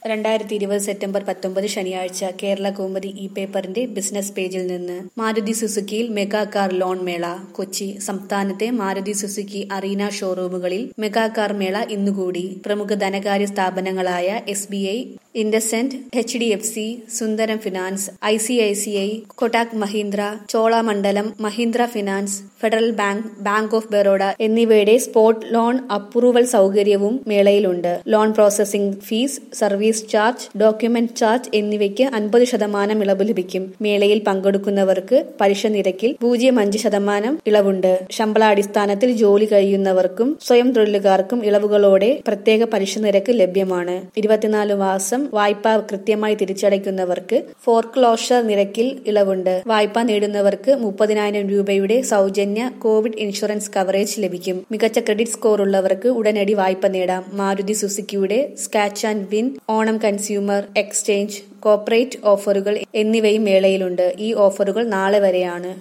രണ്ടായിരത്തി ഇരുപത് സെപ്റ്റംബർ പത്തൊമ്പത് ശനിയാഴ്ച കേരള കൗമുദി ഇ പേപ്പറിന്റെ ബിസിനസ് പേജിൽ നിന്ന് മാരുതി സുസുക്കിയിൽ മെഗാ കാർ ലോൺ മേള കൊച്ചി സംസ്ഥാനത്തെ മാരുതി സുസുക്കി അറീന ഷോറൂമുകളിൽ മെഗാ കാർ മേള ഇന്നുകൂടി പ്രമുഖ ധനകാര്യ സ്ഥാപനങ്ങളായ S B I IndusInd H D F C Sundaram finance I C I C I Kotak Mahindra Cholamandalam Mahindra finance federal bank bank of Baroda എന്നിവയുടെ സ്പോട്ട് ലോൺ അപ്രൂവൽ സൗകര്യവും മേളയിലുണ്ട് loan processing fee service charge document charge എന്നിവയ്ക്ക് അൻപത് ശതമാനം ഇളവ് ലഭിക്കും മേളയിൽ പങ്കെടുക്കുന്നവർക്ക് പലിശ നിരക്കിൽ പൂജ്യം അഞ്ച് ശതമാനം ഇളവുണ്ട് ശമ്പളാടിസ്ഥാനത്തിൽ ജോലി കഴിയുന്നവർക്കും സ്വയം തൊഴിലുകാർക്കും ഇളവുകളോടെ പ്രത്യേക പലിശ നിരക്ക് ലഭ്യമാണ് ഇരുപത്തിനാല് മാസം വായ്പ കൃത്യമായി തിരിച്ചടയ്ക്കുന്നവർക്ക് ഫോർക്ലോഷർ നിരക്കിൽ ഇളവുണ്ട് വായ്പ നേടുന്നവർക്ക് മുപ്പതിനായിരം രൂപയുടെ സൗജന്യ കോവിഡ് ഇൻഷുറൻസ് കവറേജ് ലഭിക്കും മികച്ച ക്രെഡിറ്റ് സ്കോർ ഉള്ളവർക്ക് ഉടനടി വായ്പ നേടാം മാരുതി സുസുക്കിയുടെ scratch and win Onam consumer exchange corporate ഓഫറുകൾ എന്നിവയും മേളയിലുണ്ട് ഈ ഓഫറുകൾ നാളെ വരെയാണ്